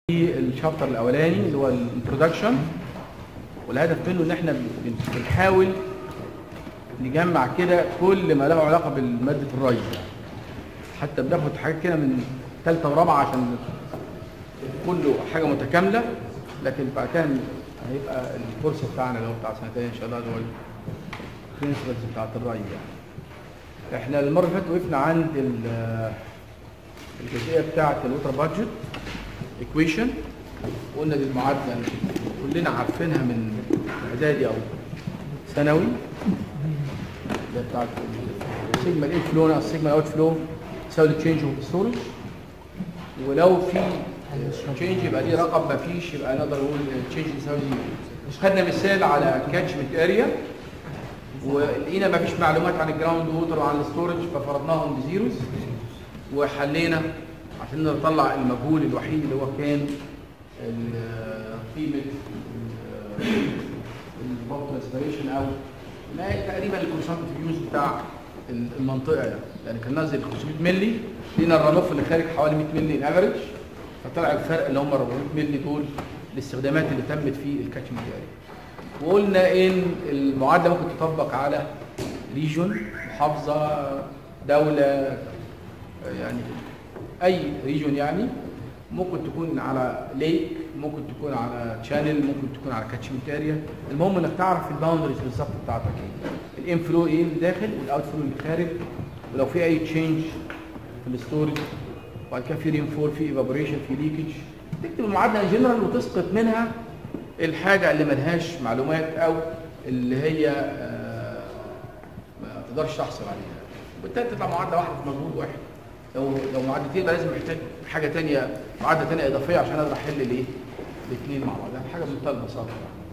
في الشابتر الاولاني اللي هو الانترودكشن والهدف منه ان احنا بن- بنحاول نجمع كده كل ما له علاقه بماده الري يعني. حتى بناخد حاجات كده من ثالثه ورابعه عشان كله حاجه متكامله لكن بعد كده هيبقى الكورس بتاعنا اللي هو بتاع سنتين ان شاء الله اللي هو البرنسبلز بتاعت الري يعني. احنا المره اللي فاتت وقفنا عند ال- الجزئيه بتاعت الوتر بادجت ايكويشن قلنا دي المعادله اللي كلنا عارفينها من اعدادي او ثانوي اللي هي بتاعت السيجما الان فلو ناقص السيجما الاوت فلو تساوي التشينج اوف ستورج ولو في تشينج يبقى دي رقم ما فيش يبقى نقدر نقول تشينج يساوي زيرو خدنا مثال على كاتشمنت اريا ولقينا ما فيش معلومات عن الجراوند ووتر وعن الستورج ففرضناهم بزيروز وحلينا عشان نطلع المجهول الوحيد اللي هو كان ال- قيمه البوت اسبريشن او ما تقريبا الكونسنتريت يوز بتاع المنطقه يعني يعني كان نازل 500 مللي لقينا الرنوف اللي خارج حوالي 100 مللي الافرج فطلع الفرق اللي هم 400 مللي دول الاستخدامات اللي تمت في الكاتشمنت اريا وقلنا ان المعادله ممكن تطبق على ريجون محافظه دوله يعني اي ريجون يعني ممكن تكون على ليك ممكن تكون على تشانل ممكن تكون على كاتشمنت اريا المهم انك تعرف الباوندريز بالظبط بتاعتك ايه الانفلو ايه اللي داخل والاوت فلو اللي خارج ولو في اي تشينج في الاستورج وبعد كده في رينفول في ايفابوريشن في ليكج تكتب المعادله ان جنرال وتسقط منها الحاجه اللي ملهاش معلومات او اللي هي آه، ما تقدرش تحصل عليها وبالتالي تطلع معادله واحده في مجهود واحد لو لو معادلتين يبقى لازم محتاج حاجه ثانيه معادله ثانيه اضافيه عشان اقدر احل الايه الاثنين مع بعض يعني حاجه بمنتهى البساطه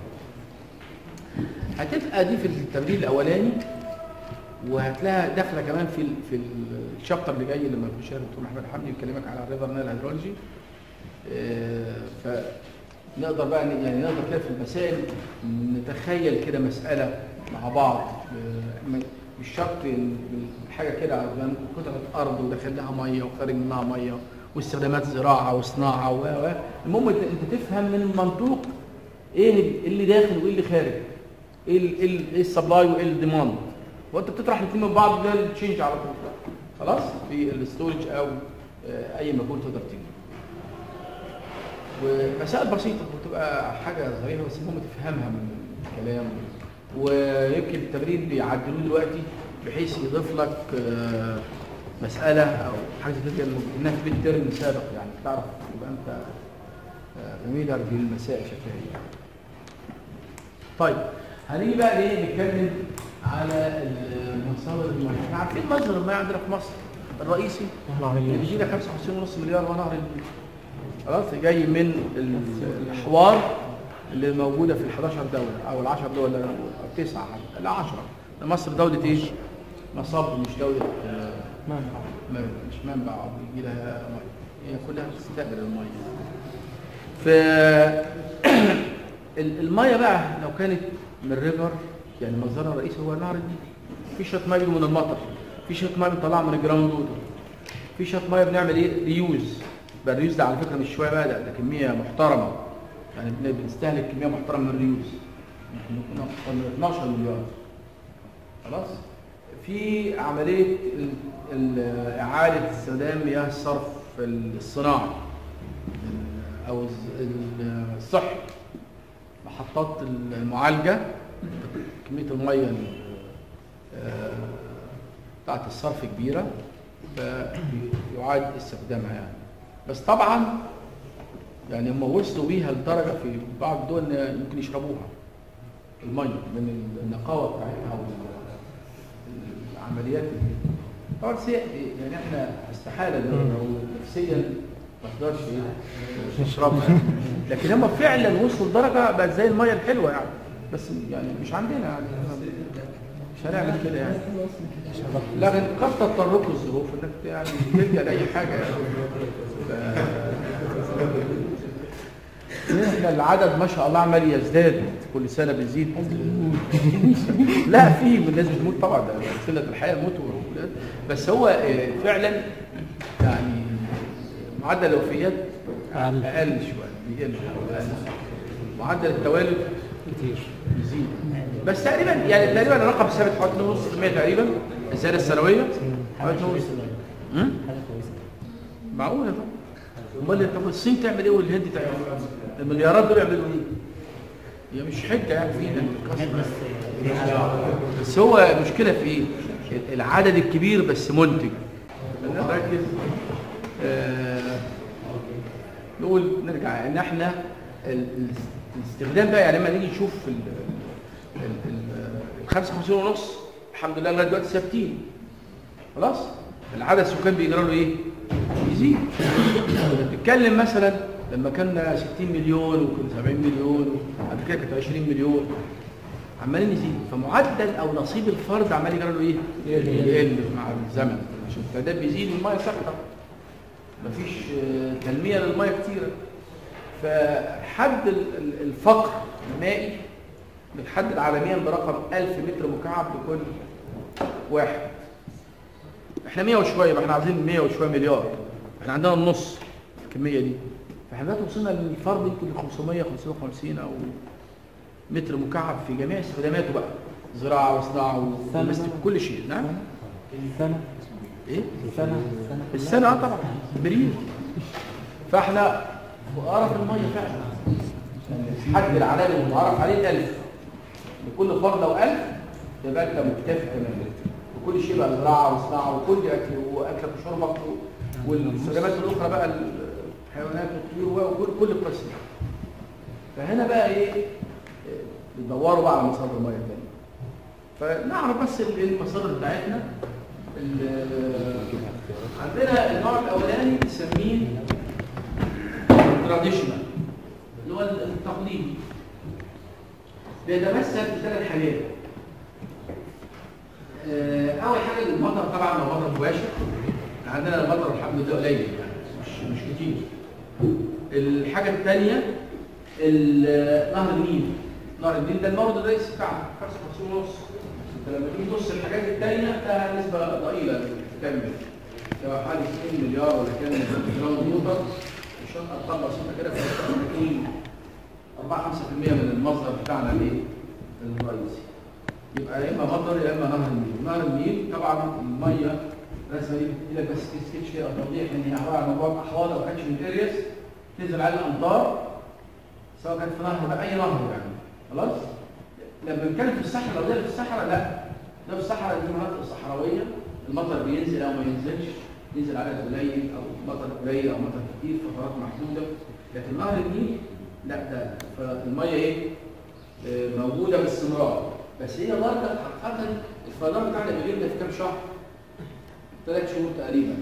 هتبقى دي في التمرين الاولاني وهتلاقيها داخله كمان في ال- في الشابتر اللي جاي لما يكون شارك الدكتور محمد حمدي يكلمك على الريفر نايل هيدرولوجي فنقدر بقى ن- يعني نقدر كده في المسائل نتخيل كده مساله مع بعض آه، م- مش شرط ال- الحاجه كده عشان قطعه ارض وداخل لها ميه وخارج منها ميه واستخدامات زراعه وصناعه و و المهم انت أنت تفهم من المنطوق ايه اللي داخل وايه اللي خارج ايه ال- ايه ال- ايه السبلاي وايه الديماند وانت بتطرح الاثنين من بعض ده التشينج على طول خلاص في الاستورج او آه، اي مجهول تقدر تجيبه ومسائل بسيطة وتبقى حاجة ظريفة بس المهم تفهمها من الكلام ويمكن التمرين بيعدلوه دلوقتي بحيث يضيف لك آه، مسألة أو حاجة زي كده إنها في بيت ترم سابق يعني تعرف يبقى أنت فاميلر بالمسائل شكلها إيه. طيب هنيجي بقى ليه نتكلم على المصادر المياه احنا عارفين مصدر المياه عندنا في مصر الرئيسي اللي بيجي لك 55.5 مليار ونهر النيل خلاص جاي من ال- الاحوار اللي موجوده في ال 11 دوله او ال 10 دول او تسعه لا 10 مصر دوله ايه؟ مصب مش دوله آه، ما- مش منبع او بيجي لها ميه هي كلها بتستقبل الميه ف ال- الميه بقى لو كانت من ريفر يعني مصدرها الرئيسي هو نهر النيل في شويه ميه بيجوا من المطر في شويه ميه بنطلعها من الجراوند ووتر في شويه ميه بنعمل ايه ريوز بقى الريوز ده على فكره مش شويه بقى ده, ده كميه محترمه يعني بن- بنستهلك كميه محترمه من الريوز احنا كنا أكتر من 12 مليار خلاص في عمليه ال- ال- اعاده استخدام مياه الصرف الصناعي او الز- ال- الصحي محطات المعالجه كميه الميه ال- آه، بتاعت الصرف كبيره فيعاد استخدامها يعني بس طبعا يعني هم وصلوا بيها لدرجه في بعض الدول إن يمكن يشربوها الميه من النقاوه بتاعتها والعمليات اللي طبعا سي- يعني احنا استحاله لو لو نفسيا ما تقدرش إيه، تشربها لكن هم فعلا وصلوا لدرجه بقت زي الميه الحلوه يعني بس يعني مش عندنا يعني مش هنعمل كده يعني لكن قد تضطركوا الظروف انك يعني تلجا لاي حاجه يعني ف- احنا العدد ما شاء الله عمال يزداد كل سنه بيزيد لا في ناس بتموت طبعا ده سنه الحياه موت وولاد بس هو آه، فعلا يعني معدل الوفيات أقل اقل شويه بيقل أقل. معدل التوالد كتير يزيد بس تقريبا يعني تقريبا الرقم ثابت حوالي نص في المية تقريبا الزياده السنويه حوالي نص أمم؟ حاجه كويسه معقوله طبعا امال طب الصين تعمل ايه والهند تعمل ايه؟ المليارات دول يعملوا ايه؟ هي مش حجه يعني فينا بس في حاجه بس هو المشكله في ايه؟ العدد الكبير بس منتج بدنا نركز آه، نقول نرجع ان احنا ال- ال- الاستخدام بقى يعني لما نيجي نشوف ال ال- ال- ال 55 ونص الحمد لله لغايه دلوقتي ثابتين خلاص العدد السكان بيجرى له ايه؟ يزيد بتتكلم مثلا لما كنا 60 مليون وكنا 70 مليون وبعد كده كانت 20 مليون عمالين يزيد فمعدل او نصيب الفرد عمال يجرى له ايه؟ يقل مع الزمن عشان التعداد بيزيد والميه ثابته مفيش آه، تنميه للميه كتيره فحد ال- ال- الفقر المائي بيتحدد عالميا برقم 1000 متر مكعب لكل واحد احنا 100 وشويه يبقى احنا عايزين 100 وشويه مليار احنا عندنا النص في الكميه دي فاحنا دلوقتي وصلنا للفرد يمكن ل 500 550 او متر مكعب في جميع استخداماته بقى زراعه وصناعه ومستك كل شيء نعم سنه ايه سنه سنه السنه اه طبعا بريد فاحنا فقراء في الميه فعلا الحد العالمي المتعارف عليه 1000 لكل فرد لو 1000 يبقى انت مكتفي تماما وكل شيء بقى زراعه وصناعه وكل اكل واكلك وشربك و- والاستخدامات الاخرى بقى الحيوانات والطيور وكل كل قسم فهنا بقى ايه بيدوروا بقى على مصادر الميه الثانيه فنعرف بس ال- المصادر بتاعتنا ال- عندنا النوع الاولاني بنسميه تراديشنال اللي هو التقليدي بيتمثل في ثلاث حاجات آه، اول حاجه المطر طبعا لو مطر مباشر عندنا المطر الحمد لله قليل يعني مش مش كتير الحاجه الثانيه نهر النيل نهر النيل ده المورد الرئيسي بتاعنا 55 ونص انت لما تيجي تبص الحاجات الثانيه ده نسبه ضئيله تكمل سواء حوالي 60 مليار ولا كان جرام نيوتن عشان ارقام بسيطه كده فبتكون 4 5% من المصدر بتاعنا الايه؟ الرئيسي يبقى يا اما مطر يا اما نهر النيل نهر النيل طبعا الميه الرسمه دي بتدي لك بس سكتش كده توضيح ان هي عباره عن مجموعه احواض او كاتشمنت ارياس تنزل على الامطار سواء كانت في نهر بقى اي نهر يعني خلاص لما بنتكلم في الصحراء لو ده في الصحراء لا ده في الصحراء دي مناطق صحراويه المطر بينزل او ما ينزلش ينزل عدد قليل او مطر قليل او مطر كتير فترات محدوده لكن نهر النيل لا ده فالميه ايه آه، موجوده باستمرار بس هي برضه حقيقه الفيضان بتاعنا بيجي لنا في كام شهر ثلاث شهور تقريبا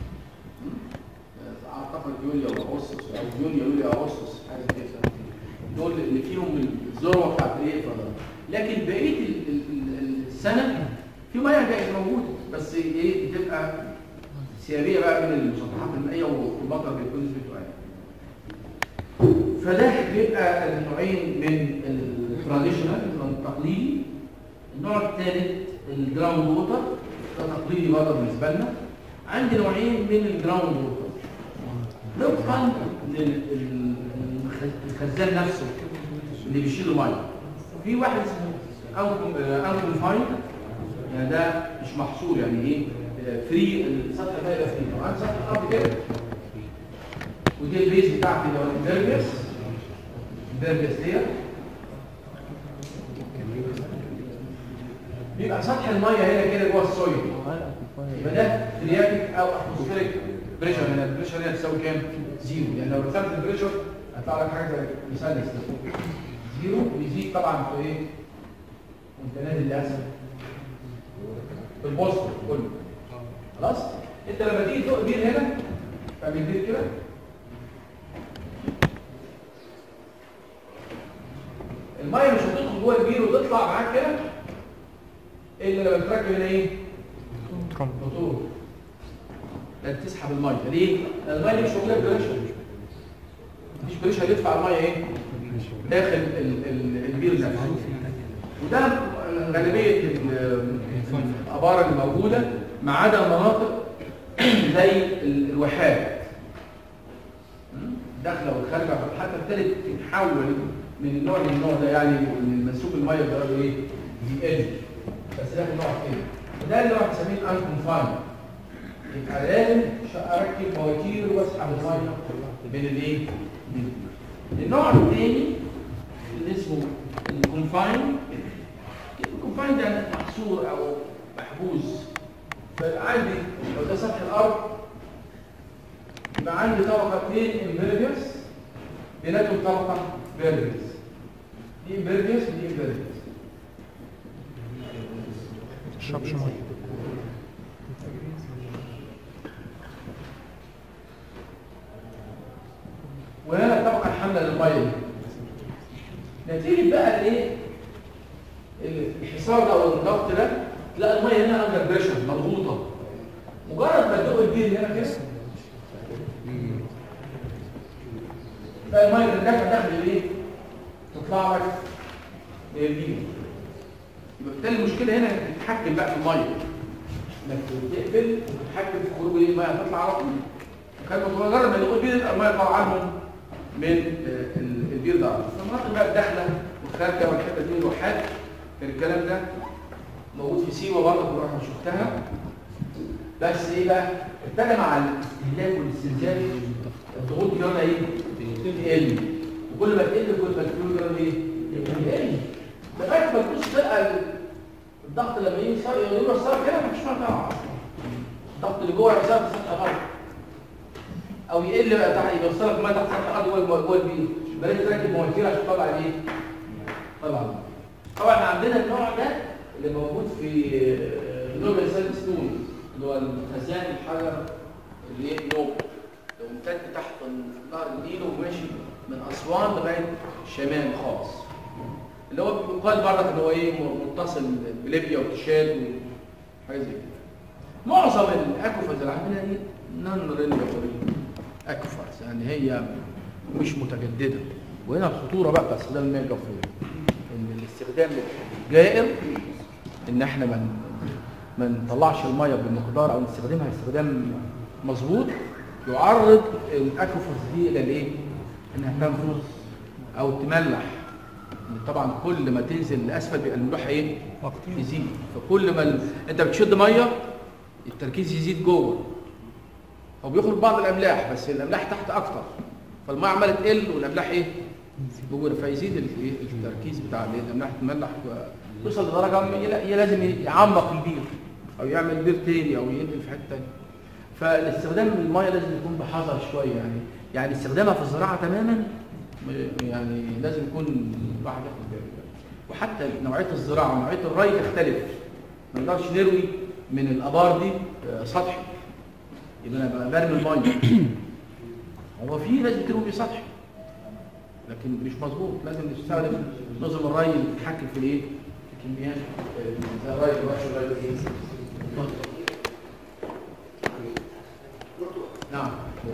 آه، اعتقد يوليو او اغسطس او يونيو يوليو او اغسطس حاجه كده دول اللي فيهم الذروه بتاعت ايه الفيضان لكن بقيه ال- ال- ال- السنه في ميه جايه موجوده بس ايه بتبقى سيابيه بقى من المسطحات المائيه والمطر بيكون نسبته عاليه فده بيبقى النوعين من التراديشنال التقليدي النوع الثالث الجراوند ووتر ده تقليدي برضه بالنسبه لنا عندي نوعين من الجراوند ووتر طبقا للخزان نفسه اللي بيشيل الميه في واحد اسمه انكم فاين يعني ده مش محصور يعني ايه فري السطح ده يبقى فري طبعا سطح الارض كده ودي البيز بتاعتي اللي هو البرجس البرجس دي بيبقى سطح الميه هنا كده جوه السويل يبقى ده فرياتيك او اتموسفيريك بريشر هنا البريشر هنا تساوي كام؟ زيرو يعني لو رسمت البريشر هيطلع لك حاجه زي مثلث كده زيرو بيزيد طبعا في ايه؟ وانت نازل لاسفل في البوست كله خلاص؟ انت لما تيجي فوق بير هنا تعمل بير كده الميه مش هتدخل جوه البير وتطلع معاك كده الا لما تركب هنا ايه؟ موتور ده تسحب الميه ليه؟ لان الميه دي مش موجوده بريشر مفيش بريشر يدفع الميه ايه؟ داخل ال- ال- البير نفسه وده غالبيه ال- الابار اللي موجوده ما عدا مناطق زي ال- الواحات الداخله والخارجه حتى ابتدت تتحول من النوع للنوع ده يعني من منسوب الميه ده ايه؟ يقل بس ده نوع تاني وده اللي هو بنسميه الانكونفاين يبقى لازم ش- اركب مواتير واسحب الميه بين الايه؟ بين النوع الثاني اللي اسمه الكونفاين الكونفاين ده محصور او محبوس فعندي لو ده سطح الارض يبقى عندي طبقتين امبيرجس بيناتهم طبقه فيرجس دي امبيرجس ودي امبيرجس تشربش ميه وهنا الطبقه الحامله للميه دي نتيجه بقى الايه الحصار ده او الضغط ده تلاقي الميه هنا اندر بريشر مضغوطه مجرد ما تدق البير هنا كده تلاقي الميه تندفع داخل الايه تطلع لك للبير يبقى بالتالي المشكله هنا انك تتحكم بقى في الميه انك تقفل وتتحكم في خروج ايه الميه هتطلع على طول كان مجرد ما يدخل البير الميه تطلع عنهم من آه، ال- البير ده فالمناطق بقى الداخله والخارجه والحته دي والواحات كان الكلام ده موجود في سيوه برضه كنا رحنا شفتها بس ايه بقى ابتدى مع الاستهلاك والاستنزاف الضغوط دي هنا ايه تقل وكل ما تقل كل ما الفلوس ده ايه يقل لغايه ما تبص تلقى الضغط لما يجي صار يقول صار كده مفيش ميه الضغط اللي جوه يصير في سطح الارض او يقل بقى تحت يوصلك ميه تحت سطح الارض جوه جوه البيت بلاش تركب مواتير عشان تطلع الايه طبعا طبعا إحنا عندنا النوع ده اللي موجود في نوبل سايد ستون اللي هو الخزان الحجر اللي هي نوب ممتد تحت نهر النيل وماشي من اسوان لغايه الشمال خالص اللي هو بيقال برضك ان هو ايه متصل بليبيا وتشاد وحاجه زي كده معظم الاكوفرز اللي عندنا دي نون رينيوبل اكوفرز يعني هي مش متجدده وهنا الخطوره بقى بتاع استخدام المياه الجوفيه ان الاستخدام الجائر ان احنا ما ما نطلعش الميه بمقدار او نستخدمها استخدام مظبوط يعرض الاكوفرز دي الى الايه؟ انها تنفذ او تملح طبعا كل ما تنزل لاسفل بيبقى الملوحه ايه؟ يزيد فكل ما ال... انت بتشد ميه التركيز يزيد جوه هو بيخرج بعض الاملاح بس الاملاح تحت اكتر فالميه عماله تقل والاملاح ايه؟ موجوده فيزيد ال- إيه؟ التركيز بتاع ال- الاملاح تملح يوصل لدرجه ي- ي- لازم يعمق البير او يعمل بير تاني او ينقل في حته تانيه فالاستخدام الميه لازم يكون بحذر شويه يعني يعني استخدامها في الزراعه تماما م- يعني لازم يكون الواحد ياخد باله وحتى نوعيه الزراعه ونوعيه الري تختلف ما نقدرش نروي من الابار دي آه، سطحي يبقى انا برمي الميه هو في ناس بتروي سطحي لكن مش مظبوط لازم نستخدم نظم الري اللي بيتحكم في الايه؟ في الكميات آه، زي الري الوحش الري الايه؟ نعم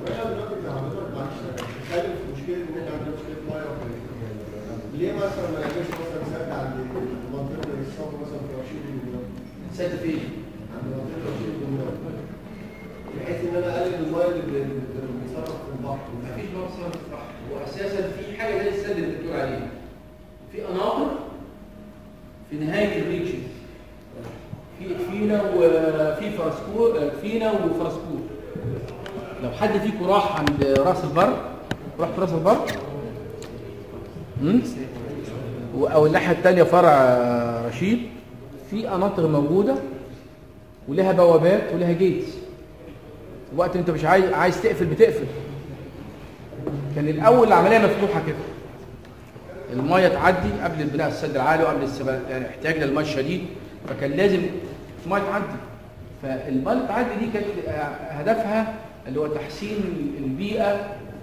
بتتكلم في مشكله ان انت عندك مشكله ميه وكده. ليه مثلا ما نعملش مثلا سد عند منطقه الصف مثلا في 20 مليون سد فين؟ عند منطقه 20 مليون بحيث ان انا اقلل الميه اللي اللي بيتصرف في البحر مفيش مصر صح هو اساسا في حاجه زي السد اللي بتقول عليه في قناطر في نهايه الريتشز في فينا وفي فرسكور فينا وفرسكور لو حد فيكم راح عند راس البر رحت راس البر امم او الناحيه الثانيه فرع رشيد في قناطر موجوده ولها بوابات ولها جيتس وقت انت مش عايز عايز تقفل بتقفل كان الاول العمليه مفتوحه كده الميه تعدي قبل البناء السد العالي وقبل السبا... يعني احتياج للميه الشديد فكان لازم الميه تعدي فالميه اللي تعدي دي كانت هدفها اللي هو تحسين البيئه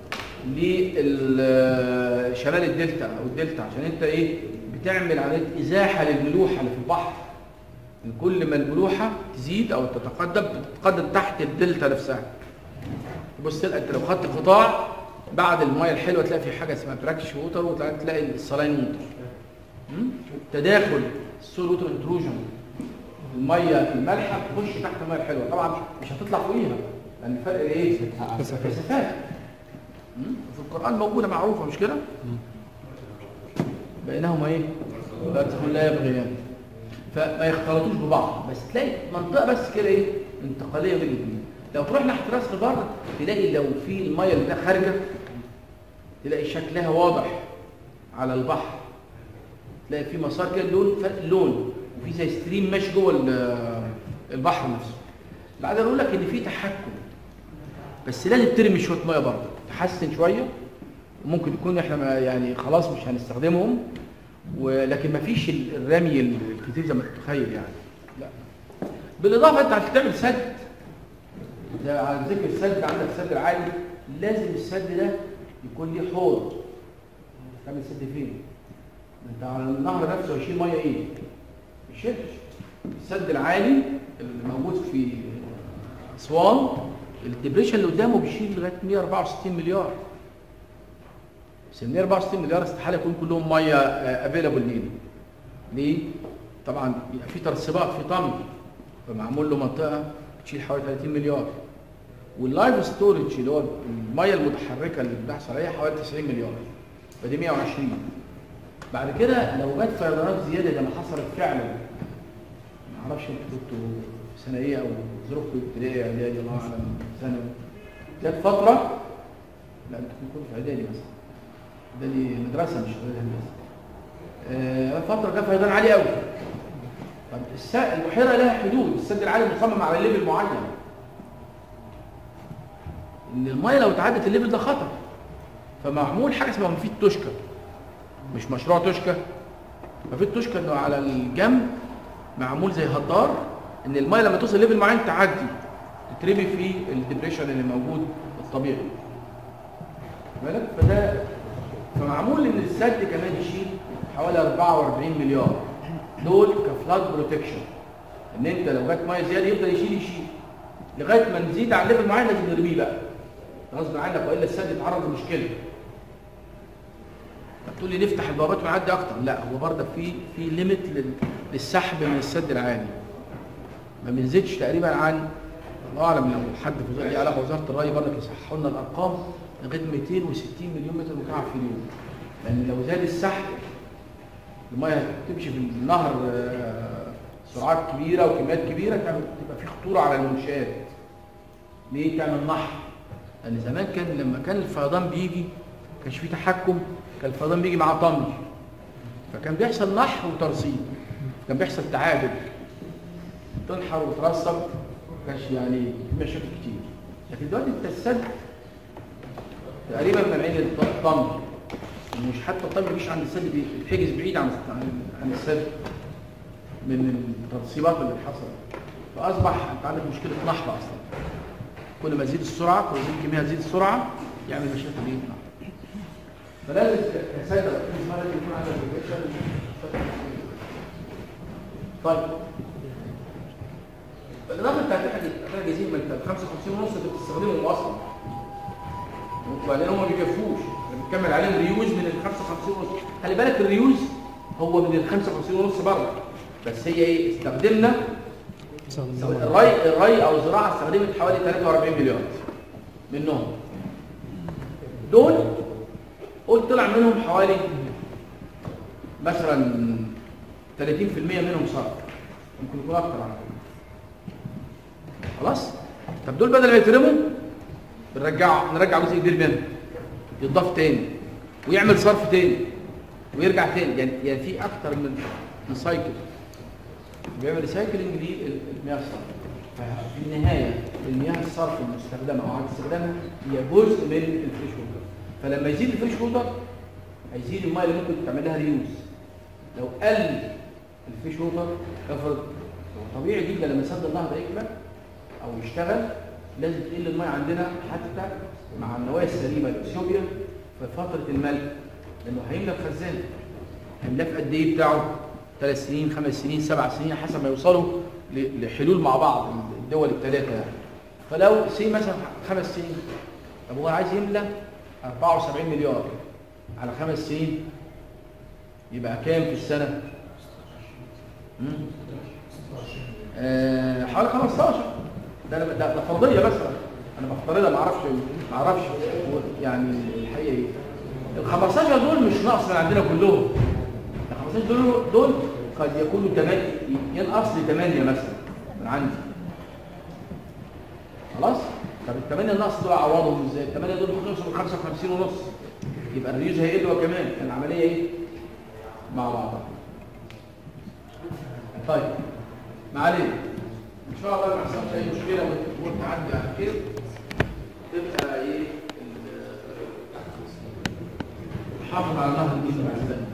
لشمال الدلتا او الدلتا عشان انت ايه بتعمل عمليه ازاحه للملوحه اللي في البحر إن كل ما الملوحه تزيد او تتقدم بتتقدم تحت الدلتا نفسها بص تلقى انت لو خدت قطاع بعد الميه الحلوه تلاقي في حاجه اسمها براكش ووتر وتلاقي الصلاين ووتر م? تداخل السول ووتر انتروجن الميه المالحه تخش تحت الميه الحلوه طبعا مش هتطلع فوقيها لان الفرق ايه؟ مسافات م? في القرآن موجودة معروفة مش كده بينهما ايه برزخ لا يبغيان فما يختلطوش ببعض بس تلاقي منطقة بس كده ايه انتقالية بين الاثنين لو تروح ناحية راس البر تلاقي لو في المية اللي ده خارجة تلاقي شكلها واضح على البحر تلاقي في مسار كده لون فرق اللون وفي زي ستريم ماشي جوه ال- البحر نفسه بعد اقول لك ان في تحكم بس لازم ترمي شويه ميه برضه تحسن شويه وممكن يكون احنا ما يعني خلاص مش هنستخدمهم ولكن ما فيش ال- الرمي الكتير زي ما تتخيل يعني لا بالاضافه انت عشان تعمل سد ده على ذكر السد عندك السد العالي لازم السد ده يكون ليه حوض تعمل سد فين؟ انت على النهر نفسه هيشيل ميه ايه؟ ما يشيلش السد العالي اللي موجود في اسوان الدبريشن اللي قدامه بيشيل لغايه 164 مليار بس ال 164 مليار استحاله يكون كلهم ميه افيلابل لينا ليه؟ طبعا بيبقى في ترسبات في طمي فمعمول له منطقه تشيل حوالي 30 مليار واللايف ستورج اللي هو الميه المتحركه اللي بنحصل عليها حوالي 90 مليار فدي 120 بعد كده لو جت فيضانات زياده زي ما حصلت فعلا ما اعرفش انتوا كنتوا في سنه ايه او ظروفكم ابتدائي اعدادي الله اعلم ثانوي جت فتره لا انتوا كنتوا في اعدادي مثلا اعدادي مدرسه مش اعدادي هندسه آه، فتره جت فيضان عالي قوي طب الس- البحيره لها حدود السد العالي مصمم على ليفل معين ان الميه لو تعدت الليفل ده خطر فمعمول حاجه اسمها مفيد توشكا مش مشروع توشكا مفيد توشكا انه على الجنب معمول زي هدار ان الميه لما توصل ليفل معين تعدي تترمي في الدبريشن اللي موجود الطبيعي بالك فده فمعمول ان السد كمان يشيل حوالي 44 مليار دول كفلاد بروتكشن ان انت لو جت ميه زياده يفضل يشيل يشيل لغايه ما نزيد على ليفل معين لازم نرميه بقى غصب عنك والا السد يتعرض لمشكله تقول لي نفتح البوابات ونعدي اكتر لا هو برضه في في ليميت للسحب من السد العالي ما بنزيدش تقريبا عن الله اعلم لو حد في وزاره ليه علاقه وزاره الري برضه يصححوا لنا الارقام لغايه 260 مليون متر مكعب في اليوم لان لو زاد السحب الميه تمشي في النهر آه، سرعات كبيره وكميات كبيره تعمل- تبقى في خطوره على المنشات ليه تعمل نحر لان زمان كان لما كان الفيضان بيجي ما كانش في تحكم كان الفيضان بيجي معاه طمي فكان بيحصل نحر وترصيد كان بيحصل تعادل تنحر وترصد ما كانش يعني في مشاكل كتير لكن دلوقتي انت السد تقريبا مانعين الطمي مش حتى الطمي مش عند السد بيتحجز بعيد عن عن- عن السد من الترسيبات اللي حصلت فاصبح انت عندك مشكله نحر اصلا كل ما تزيد السرعه كل ما تزيد الكميه تزيد السرعه يعمل مشاكل ايه نحر فلازم كسيدة اسمها لازم يكون عندك بروتكشن طيب بالاضافه انت هتحتاج هتحتاج جزيره ما انت 55 ونص انت بتستخدمهم اصلا وبعدين هم ما بيكفوش احنا بنكمل عليهم ريوز من ال 55 ونص خلي بالك الريوز هو من ال 55 ونص برضه بس هي ايه استخدمنا الري الري او الزراعه استخدمت حوالي 43 مليار منهم دول قلت طلع منهم حوالي مثلا 30% منهم صرف ممكن يكون اكتر على فكره خلاص طب دول بدل ما يترموا بنرجع نرجع جزء كبير منهم يضاف تاني ويعمل صرف تاني ويرجع تاني يعني يعني في اكتر من من سايكل بيعمل ريسايكلينج للمياه الصرف ففي النهايه المياه الصرف المستخدمه او عدم استخدامها هي جزء من الفريش ووتر فلما يزيد الفريش ووتر هيزيد الميه اللي ممكن تعمل لها ريوز لو قل الفريش ووتر افرض طبيعي جدا لما سد النهر ده يكمل او يشتغل لازم تقل الميه عندنا حتى مع النوايا السليمه لاثيوبيا في فتره الملء لانه هيملى الخزان هيملاه في قد ايه بتاعه ثلاث سنين خمس سنين سبع سنين حسب ما يوصلوا ل- لحلول مع بعض الدول الثلاثه يعني فلو سي مثلا خمس سنين طب هو عايز يملى 74 مليار على خمس سنين يبقى كام في السنه؟ مم؟ آه، حوالي 15 ده ده, ده فرضيه مثلا انا بفترضها ما اعرفش ما اعرفش يعني الحقيقه ايه ال 15 دول مش ناقص من عندنا كلهم ال 15 دول دول قد يكونوا 8 ينقص لي 8 مثلا من عندي خلاص طب الثمانية النقص دول اعوضهم ازاي الثمانية دول ممكن يوصلوا ل 55 ونص يبقى الريوز هيقل هو كمان العملية ايه مع بعضها طيب ما علينا ان شاء الله ما يحصلش اي مشكله والامور تعدي على خير تبقى ايه ال- حافظ على نهر النيل بعد ذلك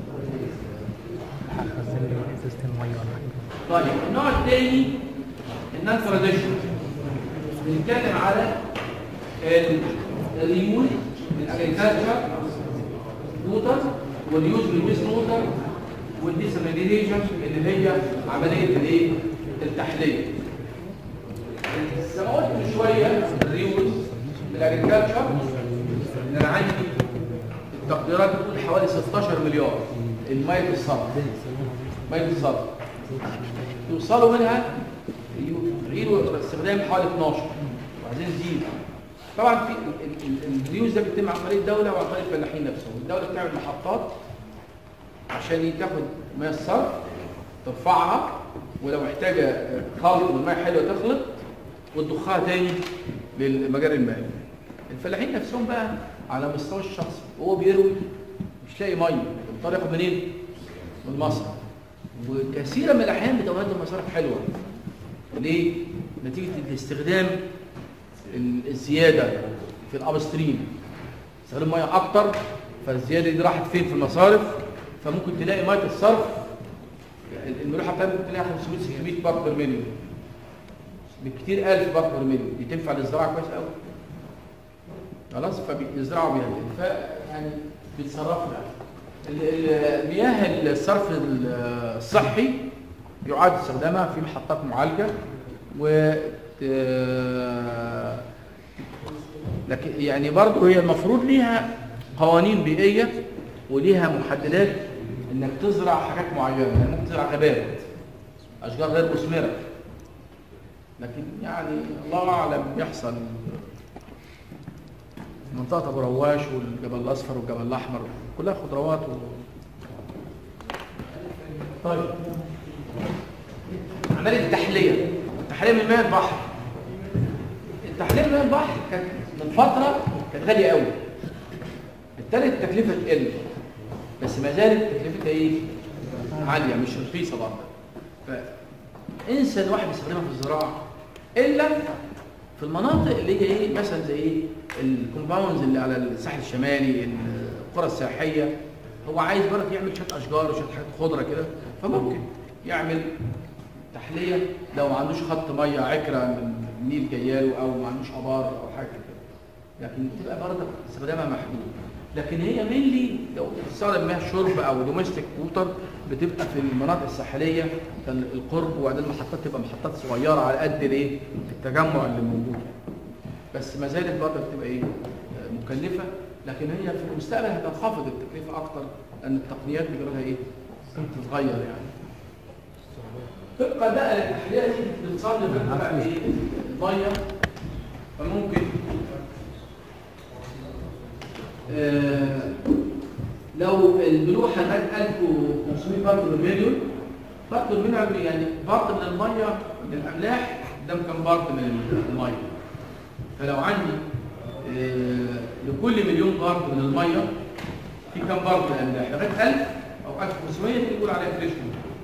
هنزل له ازازه الميه ولا حاجه طيب النوع الثاني النون تراديشنال بنتكلم على ال- الريول الاجريكلتشر ووتر واليوز بالويست ووتر والديسميديشن اللي هي عمليه الايه التحليه زي ما قلت من شويه الريوز الاجريكلتشر ان انا عندي التقديرات بتقول حوالي 16 مليار الميه الصرف ميه الصرف يوصلوا منها يعيدوا استخدام حوالي 12 وبعدين يزيد طبعا في ال- ال- الريوز ده بيتم عن طريق الدوله وعن طريق الفلاحين نفسهم الدوله بتعمل محطات عشان تاخد ميه الصرف ترفعها ولو محتاجه خلط من ميه حلوه تخلط وتضخها تاني للمجاري المائيه الفلاحين نفسهم بقى على مستوى الشخصي وهو بيروي مش لاقي ميه بيضطر ياخد منين؟ من مصر وكثيرا من الاحيان بتبقى هذه المصارف حلوه ليه؟ نتيجه الاستخدام ال- الزياده في الاب ستريم استخدام ميه اكتر فالزياده دي راحت فين في المصارف فممكن تلاقي ميه الصرف الملوحه بتاعتها ممكن تلاقيها 500 600 بار بير مليون بالكتير 1000 بار بير مليون دي تنفع للزراعه كويس قوي خلاص فبيزرعوا بيها دي. فيعني بيتصرفوا يعني ال- ال- المياه الصرف ال- الصحي يعاد استخدامها في محطات معالجه و ت- لكن يعني برضه هي المفروض ليها قوانين بيئيه وليها محددات انك تزرع حاجات معينه يعني ممكن تزرع غابات اشجار غير مثمره لكن يعني الله اعلم بيحصل منطقه ابو رواش والجبل الاصفر والجبل الاحمر كلها خضروات و... طيب عمليه التحليه التحليه من مياه البحر التحليه من مياه البحر كانت من فتره كانت غاليه قوي بالتالي التكلفه تقل بس ما زالت تكلفتها ايه عاليه مش رخيصه برضه فانسى الواحد يستخدمها في الزراعه الا في المناطق اللي هي ايه مثلا زي ايه الكومباوندز اللي على الساحل الشمالي القرى السياحيه هو عايز برضه يعمل شويه اشجار وشويه حاجات خضره كده فممكن يعمل تحليه لو ما عندوش خط ميه عكره من النيل جاياله او ما عندوش ابار او حاجه كده لكن تبقى برضه استخدامها محدود لكن هي مينلي لو بتستخدم مياه شرب او دوميستيك ووتر بتبقى في المناطق الساحليه كان القرب وبعدين المحطات تبقى محطات صغيره على قد الايه التجمع اللي موجود بس ما زالت برضه بتبقى ايه آه، مكلفه لكن هي في المستقبل هتنخفض التكلفه اكتر لان التقنيات بيجرى ايه بتتغير يعني طبقا بقى للتحليه دي بتصنف بقى ايه الميه فممكن آه، لو الملوحه كانت 1500 بارت بالمليون بارت بالمليون يعني بارت من الميه من الاملاح ده كم بارت من الميه فلو عندي آه، لكل مليون بارت من الميه في كم بارت من الاملاح لغايه 1000 او 1500 دي بنقول عليها فريش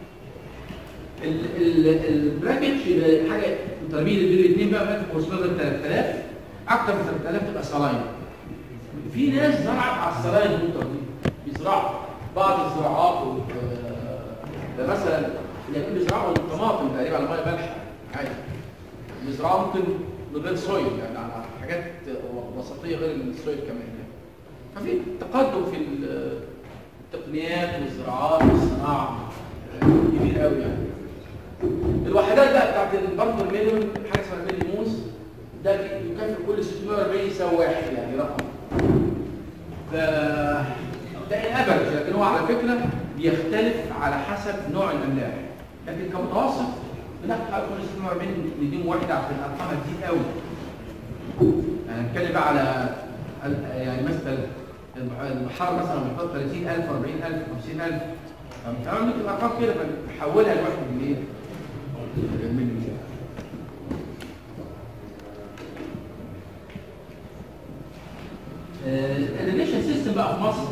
البراكتش حاجه تربيه بين الاثنين بقى 1500 ل 3000 اكتر من 3000 تبقى صلاين في ناس زرعت على السرايا النقطه دي بيزرعوا بعض الزراعات و- آه، ده مثلا اللي يكون بيزرعوا الطماطم تقريبا على ميه مالحه عادي بيزرعوا ممكن من غير سويل يعني على حاجات وسطيه غير السويل كمان يعني ففي تقدم في ال- التقنيات والزراعات والصناعه آه، كبير قوي يعني الوحدات بقى بتاعت البرد المليون حاجه اسمها ملي موز ده يكفي كل 640 يساوي واحد يعني رقم ف ده الافرج لكن هو على فكره بيختلف على حسب نوع الاملاح لكن كمتوسط بناخد حوالي كل 640 نديهم واحده عشان الارقام كتير قوي يعني نتكلم بقى على ال- يعني مثلا البح- البحار مثلا بيحط 30000 40000 50000 تمام ممكن ارقام كده فنحولها لواحد من ايه؟ من الريليشن سيستم بقى في مصر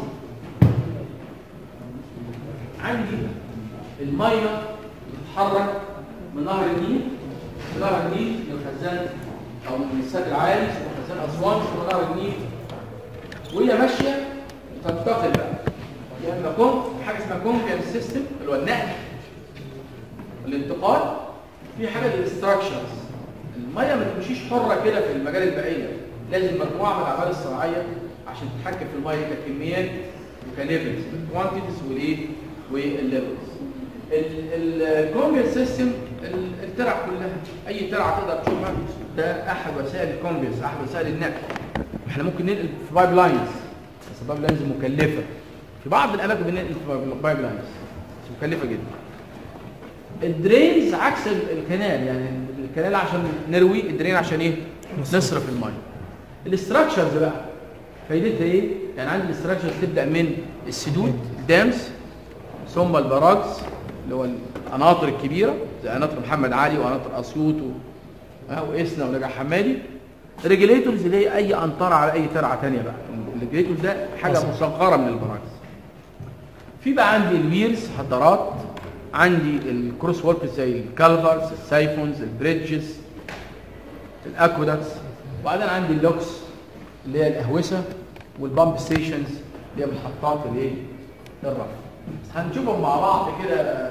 عندي الميه بتتحرك من نهر النيل من نهر النيل للخزان او من السد العالي اسمه خزان اسوان اسمه نهر النيل وهي ماشيه تنتقل بقى يا اما كونف حاجه اسمها كونفيان سيستم اللي هو النقل الانتقال في حاجه الاستراكشرز الميه ما تمشيش حره كده في المجال البيئيه لازم مجموعه من الاعمال الصناعيه عشان تتحكم في الميه ككميات وكليفلز الكوانتيتيز والايه والليفلز الكونفيان سيستم الترع كلها اي ترعه تقدر تشوفها ده احد وسائل الكونفينس احد وسائل النقل احنا ممكن ننقل في بايب لاينز بس البايب لاينز مكلفه في بعض الاماكن بننقل في بايب لاينز بس مكلفه جدا الدرينز عكس ال- الكنال يعني الكنال عشان نروي الدرين عشان ايه نصرف الميه الاستراكشرز بقى فايدتها ايه يعني عندي الاستراكشرز تبدا من السدود الدامز ثم البراجز اللي هو القناطر الكبيره زي قناطر محمد علي وقناطر اسيوط و... ها، واسنا ونجع حمادي ريجليتورز اللي هي اي انطره على اي ترعه ثانيه بقى الريجليتور ده حاجه مصغره من البراجز في بقى عندي الويرز حضارات عندي الكروس وورك زي الكالفرز السايفونز البريدجز الاكودكس وبعدين عندي اللوكس اللي هي الاهوسه والبامب ستيشنز اللي هي محطات الايه الرفع هنشوفهم مع بعض كده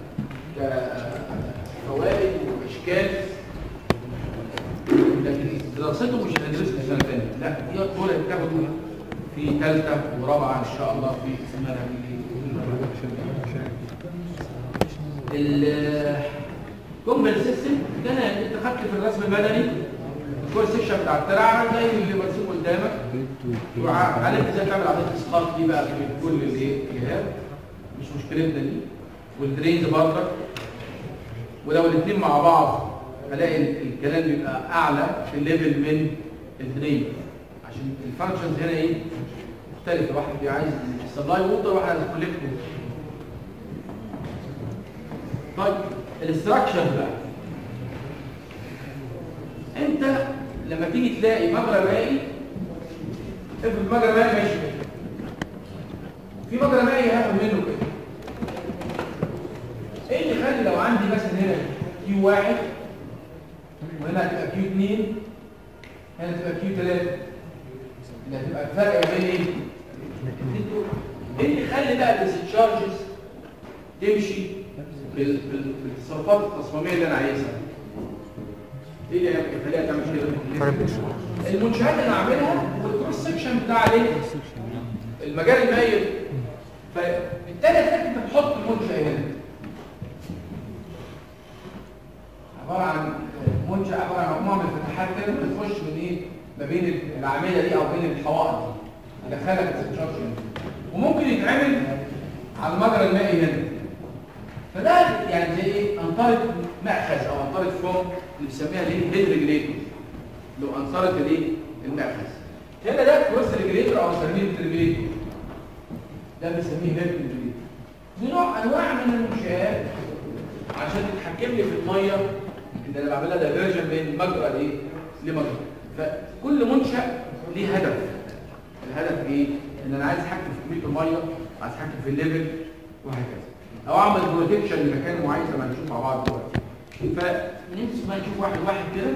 كفوائد واشكال لكن دراسته مش هندرسها في سنه ثانيه لا دي دول هتاخدوا في ثالثه ورابعه ان شاء الله في سنه الكومبل سيستم ده انا انت خدت في الرسم المدني الكور سيكشن بتاع الترعه زي اللي مرسوم قدامك وعلمت ازاي تعمل عمليه اسقاط دي بقى في كل الايه الجهاز مش مشكلتنا دي والدرينز برضك ولو الاثنين مع بعض هلاقي ال- الكلام بيبقى اعلى في الليفل من الدرين عشان الفانكشنز هنا ايه مختلفه واحد بيبقى عايز سبلاي ووتر واحد عايز كولكت طيب الاستراكشر بقى انت لما تيجي تلاقي مجرى مائي افرض مجرى مائي ماشي كده في مجرى مائي هاخد منه كده ايه اللي يخلي لو عندي مثلا هنا كيو واحد وهنا هتبقى كيو اثنين هنا تبقى كيو ثلاثة اللي هتبقى الفرق بين ايه؟ الاثنين دول. ايه اللي يخلي بقى الديسشارجز تمشي بال- بال- بالتصرفات التصميميه اللي انا عايزها ايه اللي يخليها تعمل كده المنشآت اللي انا عاملها والكروس سكشن بتاع الايه المجال المائل فبالتالي هتلاقي انت بتحط المنشأ هنا عباره عن منشأ عباره عن مجموعه من الفتحات كده بتخش من ايه ما بين الاعمده دي او بين الحوائط دي دخلك السكشن وممكن يتعمل على المجرى المائي هنا فده يعني زي ايه انطره مأخذ او انطره فوم اللي بنسميها الايه هيد ريجليتور لو انطره الايه المأخذ هنا ده كروس ريجليتور او سيرفيت ريجليتور ده بنسميه هيد ريجليتور دي نوع انواع من المنشآت عشان تتحكم لي في الميه اللي انا بعملها دايفرجن بين مجرى لايه لمجرى فكل منشأ ليه هدف الهدف ايه ان انا عايز اتحكم في كميه الميه عايز اتحكم في الليفل وهكذا او اعمل بروتكشن لمكان معين زي ما هنشوف مع بعض دلوقتي فنمسك بقى نشوف واحد واحد كده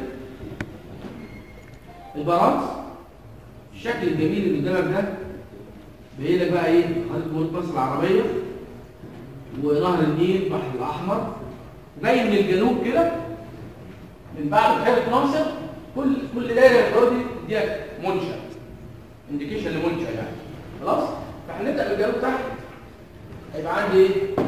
البراز الشكل الجميل اللي قدامك ده باين لك بقى ايه خريطه مصر العربيه ونهر النيل البحر الاحمر جاي من الجنوب كده من بعد بحيره ناصر كل كل دايره الحروب دي تديك منشا انديكيشن لمنشا يعني خلاص فهنبدا بالجنوب تحت هيبقى عندي ايه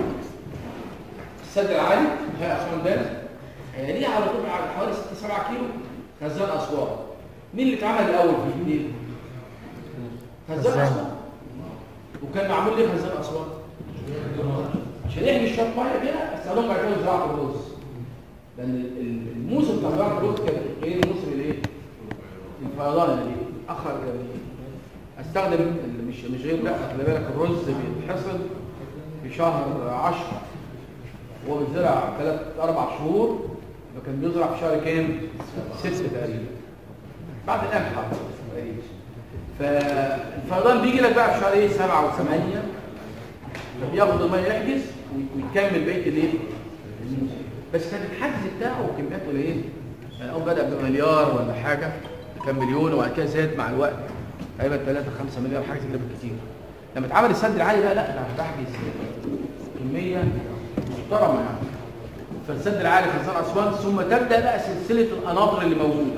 السد العالي هي اسوان داز هيليها على طول على حوالي 6 7 كيلو خزان اسوان مين اللي اتعمل الاول في الجديد خزان خزان. اسوان وكان معمول ليه خزان اسوان عشان يحمي شويه ميه كده استخدموا بعد كده زراعه الرز لان ال- ال- الموسم بتاع زراعه الرز كان غير موسم الايه الفيضان يعني اخر يعني استخدم اللي مش مش غير لا خلي بالك الرز بيتحصد في شهر 10 هو بيتزرع ثلاث اربع شهور فكان بيزرع في شهر كام؟ 6 تقريبا بعد القمح تقريبا فالفيضان بيجي لك بقى في شهر ايه 7 و8 فبياخد الميه يحجز ويكمل بقيه الايه؟ الموسم. بس كان الحجز بتاعه كميات قليله يعني اول بدا بمليار ولا حاجه كان مليون وبعد كده زاد مع الوقت تقريبا 3 5 مليار حاجه كده بالكتير لما اتعمل السد العالي بقى لا ده بحجز كميه محترمه يعني فالسد العالي في خزان اسوان ثم تبدا بقى سلسله القناطر اللي موجوده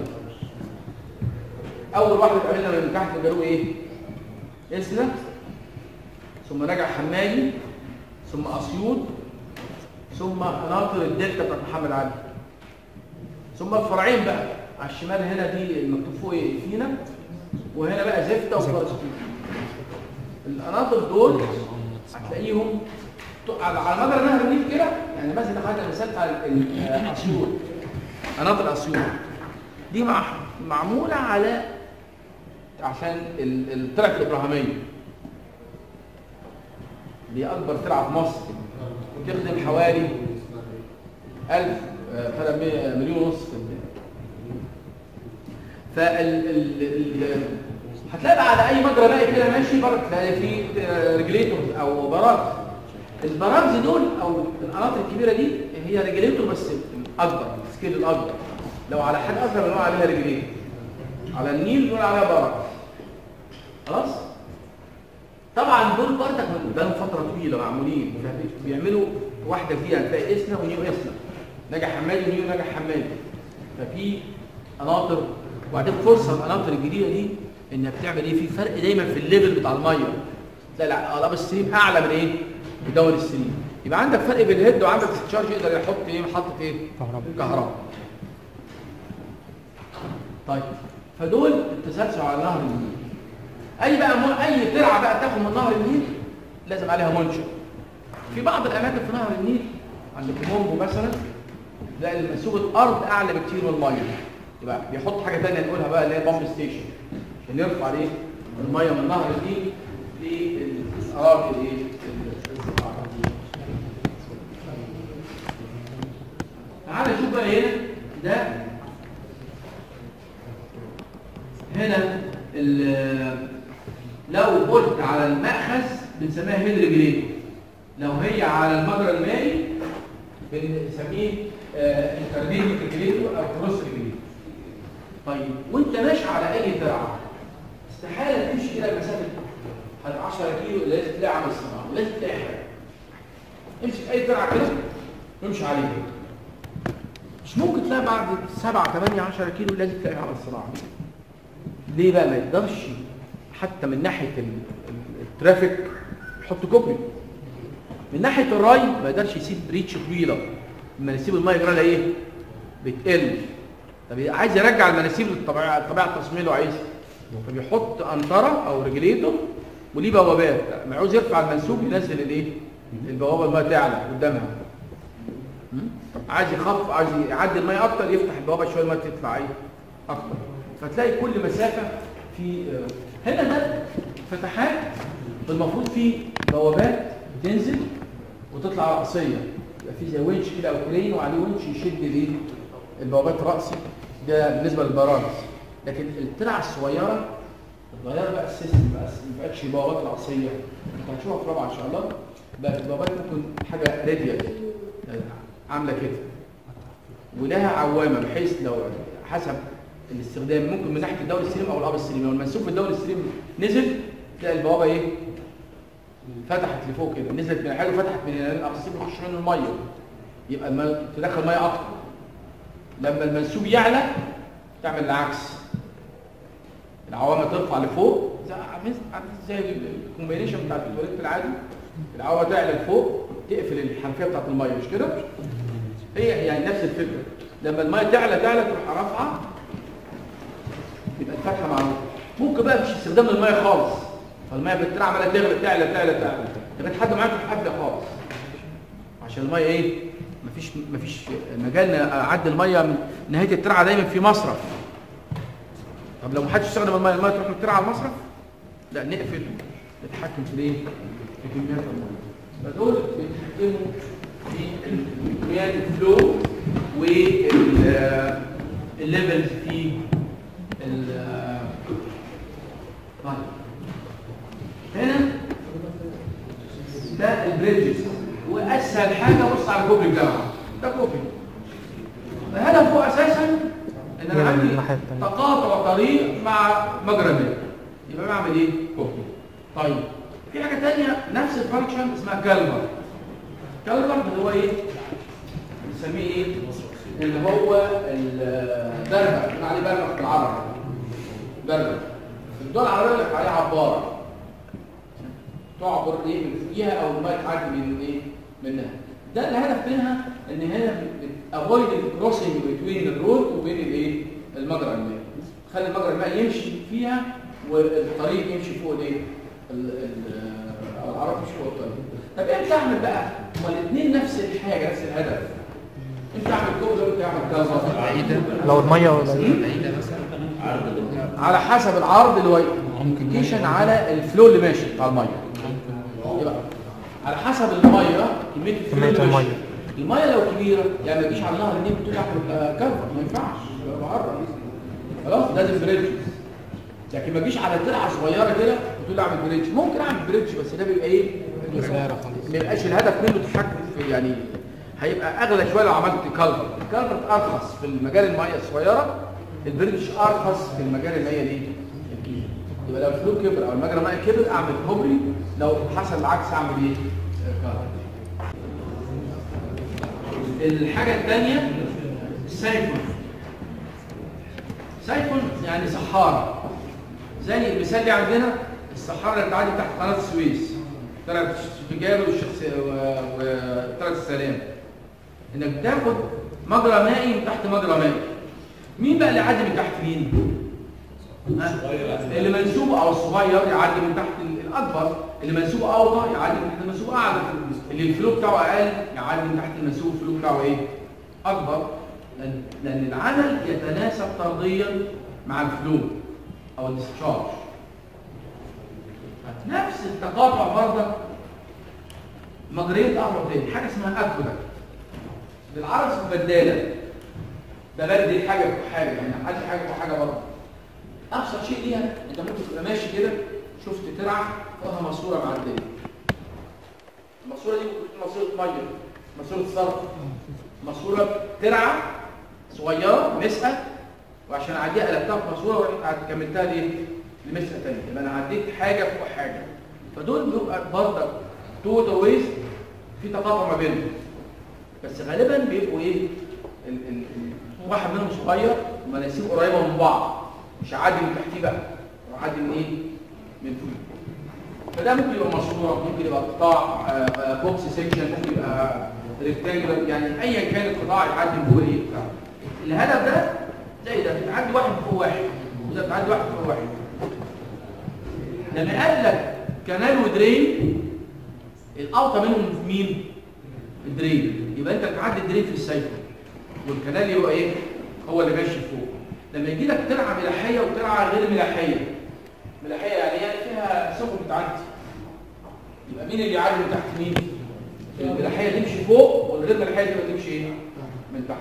اول واحده اتعملنا من تحت الجنوب ايه؟ اسنا ثم رجع حمادي ثم اسيوط ثم قناطر الدلتا بتاعت محمد علي ثم الفرعين بقى على الشمال هنا دي المكتوب فوق ايه فينا وهنا بقى زفته وفلسطين القناطر دول هتلاقيهم ط- على على مدار نهر النيل كده يعني مثلا خدنا مثال بتاع ال- ال- اسيوط قناطر اسيوط دي مع معموله على عشان ال- الترك الابراهيميه دي اكبر ترعه في مصر وتخدم حوالي 1000 آه، بتاع مية- مليون ونص في المية. فال ال ال هتلاقي بقى على اي مجرى باقي كده ماشي برضه تلاقي في ريجليتورز او براغز البراغز دول او القناطر الكبيره دي هي ريجليتور بس اكبر السكيل الاكبر لو على حاجه اصغر بنقول عليها ريجليتور على النيل بنقول عليها براغز خلاص طبعا دول برضك من بقالهم فتره طويله معمولين بيعملوا واحده فيها هتلاقي اسنا ونيو اسنا نجح حمادي ونيو نجح حمادي ففي قناطر وبعدين فرصه القناطر الجديده دي انها بتعمل ايه في فرق دايما في الليفل بتاع الميه تلاقي اقلام الستريم اعلى من ايه؟ من دور الستريم يبقى عندك فرق بين الهيد وعندك التشارج يقدر يحط ايه محطه ايه؟ كهرباء. كهرباء طيب فدول التسلسل على نهر النيل اي بقى مو... اي ترعه بقى تاخد من نهر النيل لازم عليها منشأ في بعض الاماكن في نهر النيل عند كومومبو مثلا تلاقي منسوب الارض اعلى بكتير من الميه يبقى بيحط حاجه ثانيه نقولها بقى اللي هي بامب ستيشن عشان يرفع ايه الميه من نهر النيل للاراضي الايه الزراعية. تعال نشوف بقى هنا ده هنا ال- لو قلت على المأخذ بنسميها هيد ريجليتور لو هي على المجرى المائي بنسميه انترنيت ريجليتور او كروس ريجليتور طيب وانت ماشي على اي ترعه استحاله تمشي كده مسافه 10 كيلو لازم تلاقي عمل صناعه ولازم تلاقي حاجه امسك اي ترعه كده وامشي عليها مش ممكن تلاقي بعد 7 8 10 كيلو لازم تلاقي عمل صناعه ليه بقى ما يقدرش حتى من ناحيه ال- ال- الترافيك يحط كوبري من ناحيه الري ما يقدرش يسيب ريتش طويله مناسيب الميه يجرى لها ايه بتقل طب عايز يرجع المناسيب للطبيعه الطبيعه التصميميه اللي هو عايزها فبيحط انطره او ريجليتور وليه بوابات لما عاوز يرفع المنسوب ينزل الايه البوابه الميه تعلى قدامها م? عايز يخف عايز يعدي الميه اكتر يفتح البوابه شويه الميه تطلع ايه اكتر فتلاقي كل مسافه في آه، هنا ده فتحات المفروض في بوابات تنزل وتطلع رأسية يبقى في زي ونش كده او كرين وعليه ونش يشد الايه البوابات رأسي ده بالنسبه للبراز لكن الترعه الصغيره اتغير بقى السيستم بقى ما بقتش بوابات رأسيه انت هتشوفها في رابعه ان شاء الله بقت البوابات ممكن حاجه راديال عامله كده ولها عوامه بحيث لو حسب الاستخدام ممكن من ناحيه الدوري السليم او الاب السليم لو المنسوب في الدوري السليم نزل تلاقي البوابه ايه فتحت لفوق كده نزلت من حاجه فتحت من الاب السليم يخش منه الميه يبقى الم... تدخل ميه اكتر لما المنسوب يعلى تعمل العكس العوامه ترفع لفوق زي عامل عامل زي الكومبينيشن بتاعت التواليت العادي العوامه تعلى لفوق تقفل الحنفيه بتاعت الميه مش كده هي يعني نفس الفكره لما الميه تعلى تعلى تروح رافعه يبقى الفتحه معروفه ممكن بقى مش استخدام للميه خالص فالميه بتطلع عماله تغلى تعلى تعلى تعلى لغايه حد معاك تروح قافله خالص عشان الميه ايه مفيش مفيش مجال اعدي الميه من نهايه الترعه دايما في مصرف طب لو محدش استخدم الميه الميه تروح ترعى على المصرف لا نقفل نتحكم في الايه في كميات الميه فدول بيتحكموا في كميات الفلو والليفلز في ال طيب هنا ده البريدجز واسهل حاجه بص على كوبري الجامعه ده كوبري هدفه اساسا ان انا من عندي الناحية التانية. تقاطع طريق مع مجرى مائي يبقى بعمل ايه كوبري طيب في حاجه تانية نفس الفانكشن اسمها كالفر كالفر اللي هو ايه بنسميه ايه اللي هو البربك بنقول عليه بربك بالعربي بربك في الدول العربيه يقول لك عليه عباره تعبر ايه من فوقيها او الميه تعدي من ايه منها ده الهدف منها ان هنا افويد الكروسنج بين الرود وبين الايه المجرى المائي تخلي المجرى المائي يمشي فيها والطريق يمشي فوق الايه ال- ال- او العرب يمشي فوق الطريق طب امتى اعمل بقى هما الاثنين نفس الحاجه نفس الهدف امتى اعمل كوبري وامتى اعمل كذا لو المية قليلة بعيدة مثلا عرض ال- على حسب العرض اللي هو ممكن كيشن على الفلو اللي ماشي بتاع الميه يبقى على حسب الميه كميه الفلو كمية اللي ماشي. المية. الميه لو كبيره يعني ما تجيش على النهر دي بتقول اعمل كفر ما ينفعش يبقى معرض خلاص لازم بريدج لكن ما تجيش على ترعه صغيره كده وتقول اعمل بريدج ممكن اعمل بريدج بس ده بيبقى ايه صغيرة خالص. ما يبقاش الهدف منه تحكم في يعني هيبقى اغلى شويه لو عملت كالفر الكالفر ارخص في المجال الميه الصغيره البريدج ارخص في المجال الميه الايه الكبير يبقى لو الفلو كبر او المجرى المائي كبر اعمل كوبري لو حصل العكس اعمل ايه كالفر الحاجة الثانية السايفون سايفون يعني صحارة زي المثال اللي عندنا الصحارة اللي بتعدي تحت قناة السويس طلعت في جابر والشيخ وطلعت السلام انك تاخد مجرى مائي من تحت مجرى مائي مين بقى اللي يعدي من تحت مين؟ ها؟ اللي منسوبه او الصغير يعدي من تحت ال- الاكبر اللي منسوبه اوطى يعدي من تحت المنسوب اعلى اللي الفلو بتاعه اقل يعدي من تحت المنسوب الفلو بتاعه ايه اكبر لان لان العمل يتناسب طرديا مع الفلو او الديسشارج نفس التقاطع برضه مجريات اقرب تاني حاجه اسمها اكودكت بالعربي اسمه بداله ببدل حاجه بحاجه يعني حد حاجه بحاجه برضه ابسط شيء ليها انت ممكن تبقى ماشي كده شفت ترعه فيها ماسوره معديه الماسوره دي ممكن تكون ماسوره ميه ماسوره صرف ماسوره ترعه صغيره مسقه وعشان اعديها قلبتها في ماسوره ورحت كملتها ليه؟ لمسقه ثانيه يبقى انا عديت حاجه فوق حاجه فدول بيبقى برضه تو ووتر ويز في تقاطع ما بينهم بس غالبا بيبقوا ايه ال ال ال واحد منهم صغير ومناسيب قريبه من بعض مش هعدي من تحتيه بقى هعدي من ايه من فوق فده ممكن يبقى مشروع ممكن يبقى قطاع آه، آه، بوكس سيكشن ممكن يبقى ريكتانجلر يعني ايا كان القطاع يعدي من فوق الايه بتاعه الهدف ده زي ده بتعدي واحد فوق واحد وده بتعدي واحد فوق واحد لما قال لك كانال ودرين الاوطى منهم مين الدرين يبقى انت بتعدي الدرين في السيفون والكنال يبقى ايه هو اللي ماشي فوق لما يجي لك ترعه ملاحيه وترعه غير ملاحيه ملاحيه يعني يعني فيها سفن بتعدي يبقى مين اللي يعدي من تحت مين الملاحيه تمشي فوق والغير ملاحيه تبقى تمشي ايه من تحت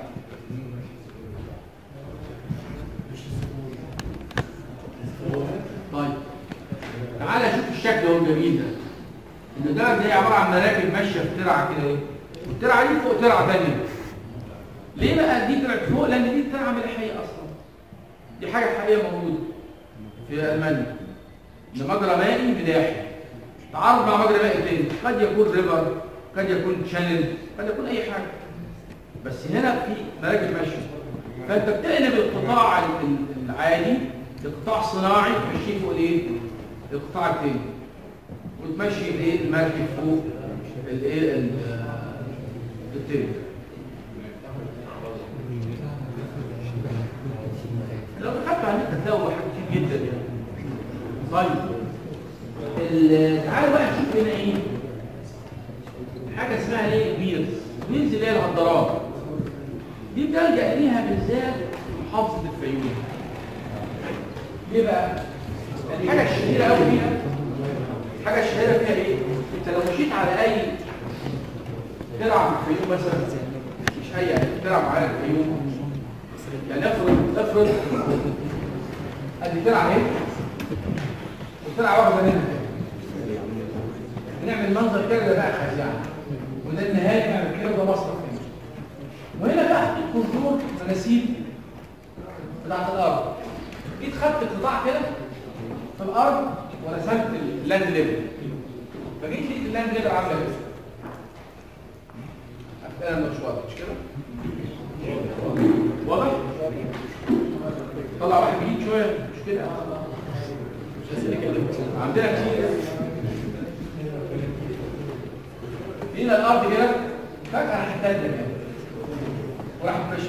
طيب تعالى شوف الشكل هو الجميل ده ان ده زي عباره عن مراكب ماشيه في ترعه كده ايه والترعه دي فوق ترعه ثانيه ليه بقى دي طلعت فوق لان دي ترعه ملاحيه اصلا دي حاجه حقيقيه موجوده في المانيا ان مجرى مائي ملاحي تعارض مع مجرى مائي تاني قد يكون ريفر قد يكون شانل قد يكون اي حاجه بس هنا في مراكب ماشيه فانت بتقلب القطاع ال- ال- العادي لقطاع صناعي تمشيه فوق الايه القطاع التاني وتمشي الايه المركب فوق الايه ال- التاني لو دخلت على النت هتلاقوا حاجات كتير جدا يعني طيب ال- تعالوا بقى نشوف هنا ايه حاجه اسمها ايه بيرز بيرز اللي هي الهدرات دي بتلجأ ليها بالذات محافظه الفيوم ليه بقى؟ الحاجه الشهيره قوي فيها الحاجه الشهيره فيها ايه؟ انت لو مشيت على اي ترعى في الفيوم مثلا مش اي يعني ترعى معانا في الفيوم يعني افرض افرض ادي ترعى اهي وترعى واحده منها كده بنعمل منظر كده ده بقى خزيعه وده النهايه نعمل كده وده مصرف هنا وهنا بقى كونتور مناسيب بتاعت الارض جيت خدت قطاع كده في الارض ورسمت اللاند ليفل فجيت لقيت اللاند ليفل عامله كده انا مش واضح مش كده واضح طلع واحد جديد شويه مش كده عندنا كتير هنا الارض كده فجاه راح تهدى كده وراح ماشي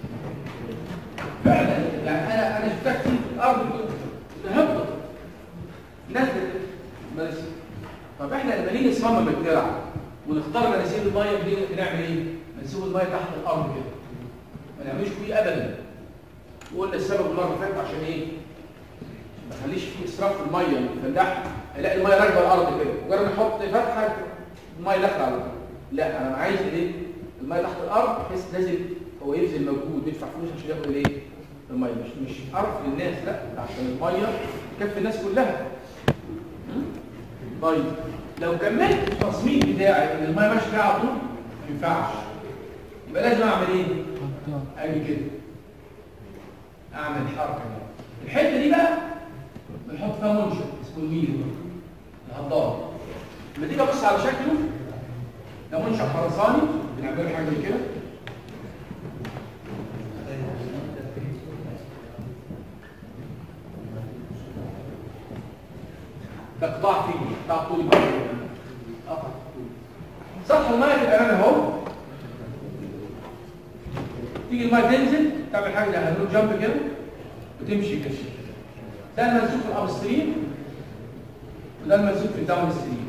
فعلا يعني انا انا شفتها كتير في الارض تهبط نزلت مناسيب طب احنا لما نيجي نصمم الترع ونختار مناسيب الميه بنيجي بنعمل ايه؟ مناسيب الميه تحت الارض كده ما نعملش فيه ابدا وقلنا السبب المره اللي فاتت عشان ايه؟ ما نخليش فيه اسراف في الميه الفلاح يلاقي الميه راكبه الارض كده مجرد ما يحط فتحه الميه داخله على الارض لا انا عايز ايه؟ الميه تحت الارض بحيث لازم هو يبذل مجهود يدفع فلوس عشان ياخد الايه؟ الميه مش مش حرف للناس لا ده عشان الميه تكفي الناس كلها م? طيب لو كملت التصميم بتاعي ان الميه ماشيه فيها على طول ما ينفعش يبقى لازم اعمل ايه؟ اجي كده اعمل حركه دي الحته دي بقى بنحط فيها منشأ اسمه الميل الهضار لما تيجي ابص على شكله ده منشأ خرساني بنعمله حاجه زي كده ده قطاع فيه قطاع طولي بقى قطع طولي سطح الميه في الامام اهو تيجي الميه تنزل تعمل حاجه زي هنقول جامب كده وتمشي كده ده المنسوب في الاب ستريم وده المنسوب في الداون ستريم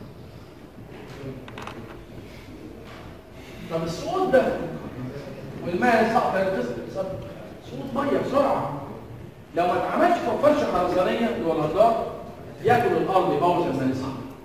طب السقوط ده والماء سقط سقوط ميه بسرعه لو ما اتعملش فرشه خرسانيه اللي هو الهضار ياكل الارض يبوظ المنسيب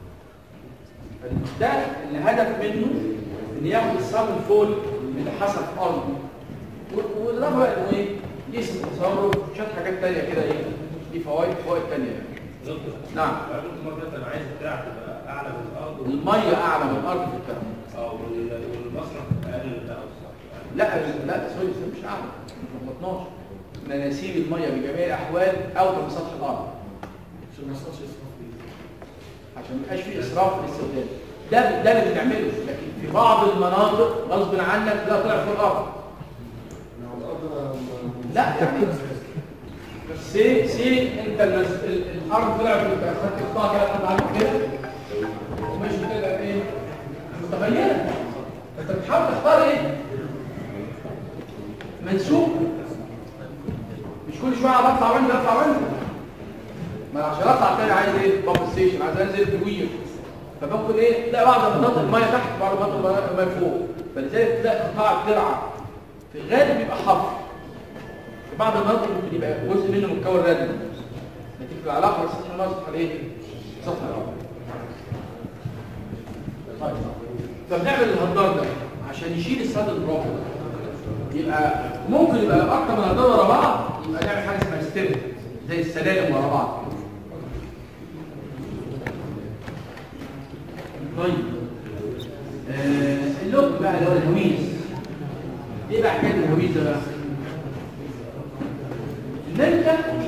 ده الهدف منه ان ياخد الصابون فول اللي حصل في الارض وده بقى انه ايه يسمى تصرف شويه حاجات تانية كده ايه دي فوائد فوائد تانية يعني. نعم المرة انا عايز بتاع تبقى اعلى من الارض الميه اعلى من الارض في الكلام اه والمصرف اقل من ده لا لا سوري مش اعلى ما غلطناش مناسيب الميه بجميع الاحوال اوطى من سطح الارض عشان ما يحصلش اسراف فيه عشان ما يبقاش في اسراف في الاستخدام ده ده اللي بنعمله لكن في بعض المناطق غصب عنك لا طلع فوق الارض لو الارض ما- ما- لا يعني سي سي انت المز... ال- الارض طلعت انت اخدت قطاع كده الارض عامل كده وماشي كده ايه متغيره انت بتحاول تختار ايه منسوب مش كل شويه على اطلع وانزل اطلع وانزل ما أنا عشان اطلع تاني عايز ايه بامب ستيشن عايز انزل دوير فممكن ايه تلاقي بعض مناطق الميه تحت بعض مناطق الميه فوق فلذلك تلاقي قطاع الترعه في الغالب بيبقى حفر في بعض المناطق ممكن يبقى جزء منه متكون ردم نتيجه العلاقه بين سطح الميه وسطح الايه؟ سطح الارض طيب فبنعمل الهدار ده عشان يشيل السد الرابع يبقى ممكن يبقى لو اكتر من هدار ورا بعض يبقى نعمل حاجه اسمها ستيب زي السلالم ورا بعض طيب آه اللوك بقى اللي هو الهويز ايه بقى حكايه الهويز ده بقى؟ ان انت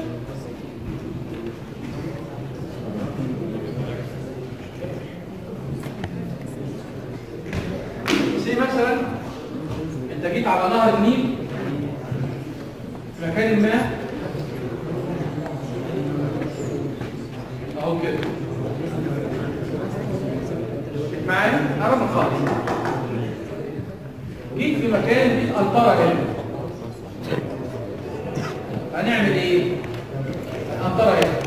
زي مثلا انت جيت على نهر النيل في مكان ما اهو كده معايا قرب خالص جيت في مكان فيه القنطره هنا هنعمل ايه القنطره هنا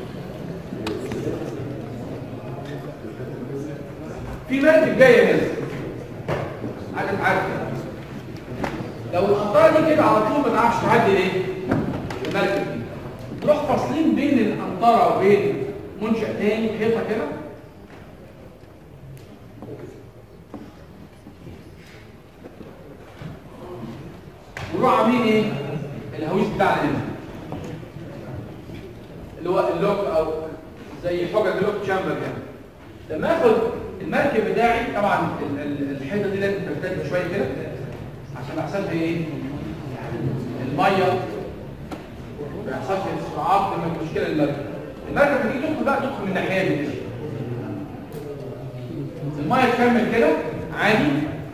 في مركب جايه هنا عارف عارف لو القنطره دي كده على طول ما تعرفش تعدي ليه المركب دي نروح فاصلين بين القنطره وبين منشأ تاني حيطه كده ونروح عاملين ايه؟ الهويس بتاعنا هنا اللي هو اللوك او زي حجر اللوك تشامبر يعني لما اخد المركب بتاعي طبعا ال- ال- الحيطه دي لازم ترتد شويه كده عشان ما يحصلش ايه؟ الميه ما يحصلش استرعاب من المشكله المركب المركب تيجي تدخل بقى تدخل من الناحيه دي كده الميه تكمل كده عادي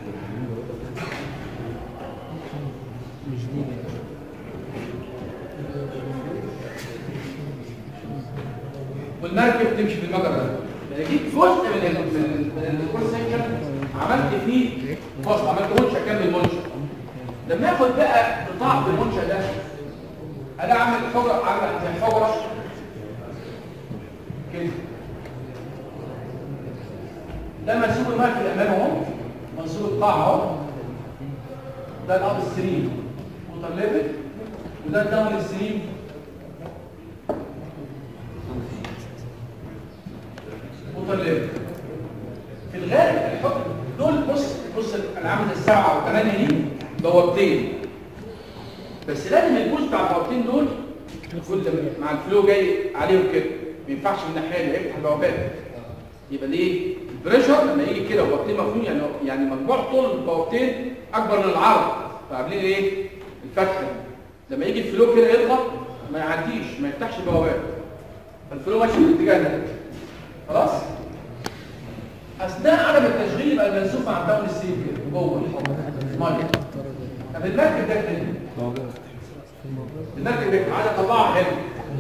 والمركب تمشي في المجرى ده يعني جيت جزء من ال من من الكول سيكشن عملت فيه فصل عملت منشا كامل منشا لما اخد بقى قطاع في المنشا ده انا اعمل حجره عامل زي حجره كده ده منسوب الماء في الامام اهو منسوب القاع اهو ده الاب ستريم ووتر ليفل وده الداون ستريم ووتر ليفل في الغالب الحكم دول بص بص انا عامل السبعه والثمانيه دي بوابتين بس لازم الجزء بتاع البوابتين دول كل ما- مع الفلو جاي عليهم كده ما ينفعش من الناحيه اللي يفتح البوابات يبقى ليه البريشر لما يجي كده وبوابتين مفهوم يعني يعني مجموع طول البوابتين اكبر من العرض فعاملين ايه الفتحه دي. لما يجي الفلو كده يضغط ما يعديش ما يفتحش البوابات فالفلو ماشي في الاتجاه ده خلاص اثناء عدم التشغيل يبقى المنسوب مع الداون السيل كده جوه الميه طب المركب ده كده المركب ده عايز اطلعها حلو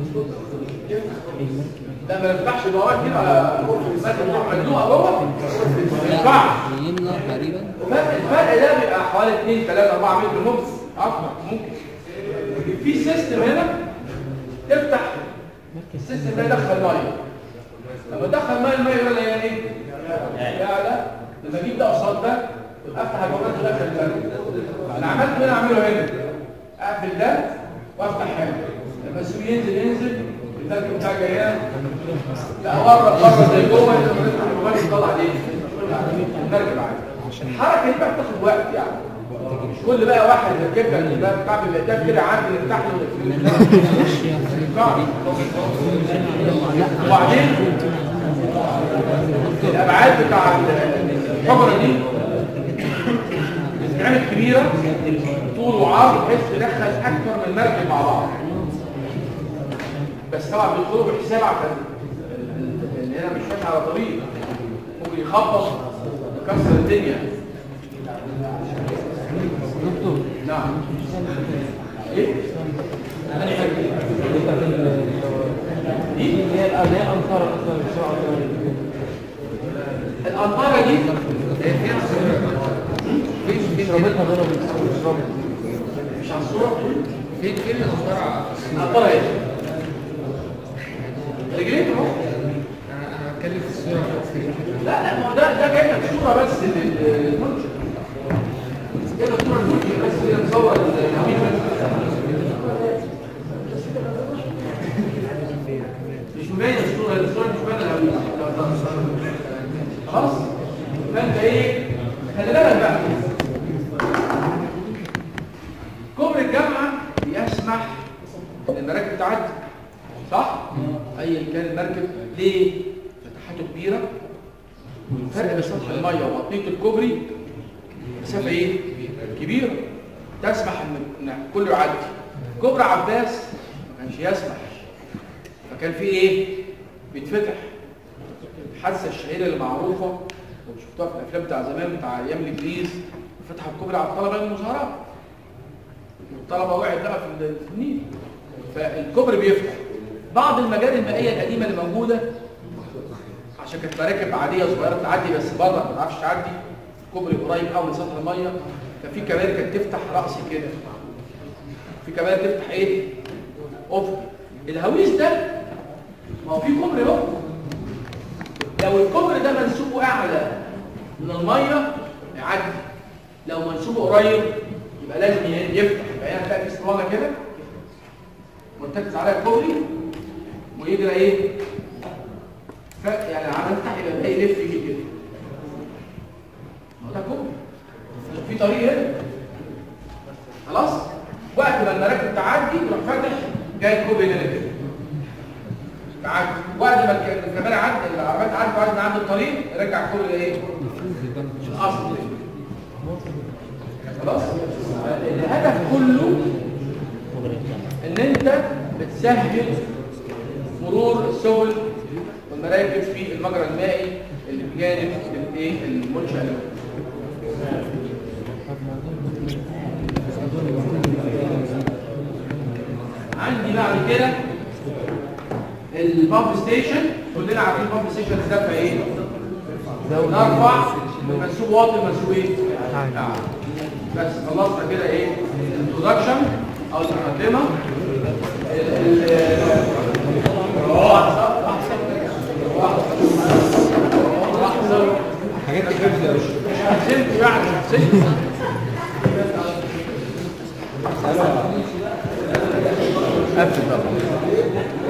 لا ما يفتحش البوابات كده المركب تروح مزنوقه جوه ما ينفعش يمنع تقريبا الفرق الفرق ده بيبقى حوالي 2 3 4 متر ممكن اكتر ممكن في سيستم هنا تفتح السيستم ده يدخل ميه لما تدخل ميه الميه يقول لي ايه؟ يعلى لما اجيب ده قصاد ده افتح البوابات ودخل ده انا عملت هنا اعمله هنا اقفل ده وافتح هنا لما السوق ينزل ينزل المركب بتاعي جاي هنا لا بره بره زي جوه انت لما تفتح البوابات يطلع عليه المركب عادي الحركه دي بقى بتاخد وقت يعني مش كل بقى واحد يركبها الباب بتاع بيبقى كده عادي نفتح له وبعدين الابعاد بتاع الحجره دي بتتعمل كبيره طول وعرض بحيث تدخل اكثر من مركب مع بعض بس طبعا بيدخلوا بحساب عشان اللي هنا مش ماشي على طريق ممكن يخبط يكسر الدنيا نعم ايه؟ أنا حاجة. دي هي الأداء أنصار أصلا بسرعة الأنطارة دي رابطها بينهم مش رابط مش على الصورة فين فين الأنطرة؟ الأنطارة ايه؟ رجلين اهو أنا أنا بتكلم في الصورة لا لا ما هو ده ده جاي لك صورة بس لل- للمنشأ جاي لك صورة للمنشأ بس هي مصور الهوية مش مبين الصورة الصورة مش باينة الهوية خلاص فانت ايه خلي بالك بقى كوبري الجامعة بيسمح ان المراكب تعدي صح؟ ايا كان المركب ليه؟ فتحاته كبيرة والفرق بين سطح المية وبطنية الكوبري مسافة ايه؟ كبيرة تسمح ان إن كله يعدي كوبري عباس ما كانش يسمح فكان في ايه؟ بيتفتح الحادثة الشهيرة اللي معروفة لو شفتوها في الافلام بتاع زمان بتاع ايام الانجليز فتحوا الكوبري على الطلبة المظاهرات والطلبة وقعت بقى في ال- في النيل فالكوبري بيفتح بعض المجاري المائية القديمة اللي موجودة عشان كانت مراكب عادية صغيرة تعدي بس بره ما تعرفش تعدي كوبري قريب قوي من سطح المية ففي كباري كانت تفتح رأسي كده في كباري تفتح ايه؟ افق الهويس ده ما هو في كوبري اهو لو الكوبري ده منسوبه اعلى من الميه يعدي لو منسوبه قريب يبقى لازم ي- يفتح يبقى هنا هتلاقي في اسطوانه كده مرتكز عليها كوبري ويجري ايه ف يعني عملت تحت يبقى ده يلف يجي كده ما هو ده كوبري في طريق هنا خلاص وقت ما المراكب تعدي يروح فاتح جاي كوبري هنا كده تعدي وقت ما الك- الكاميرا عدى العربيات تعدي وقت ما عدى الطريق يرجع الكوبري ده ايه الاصل خلاص الهدف كله ان انت بتسهل مرور السبل والمراكب في المجرى المائي اللي بجانب الايه المنشأ الاول عندي بعد كده البامب ستيشن كلنا عارفين البامب ستيشن هدفها ايه؟ نرفع من منسوب واطي لمنسوب ايه؟ أعلى. بس خلصنا كده ايه؟ الانترودكشن او المقدمه ال- ال- لحظة، لحظة، لحظة. حاجات الحفظ يا باشا مش هتسلت يعني مش هتسلت قفل بقى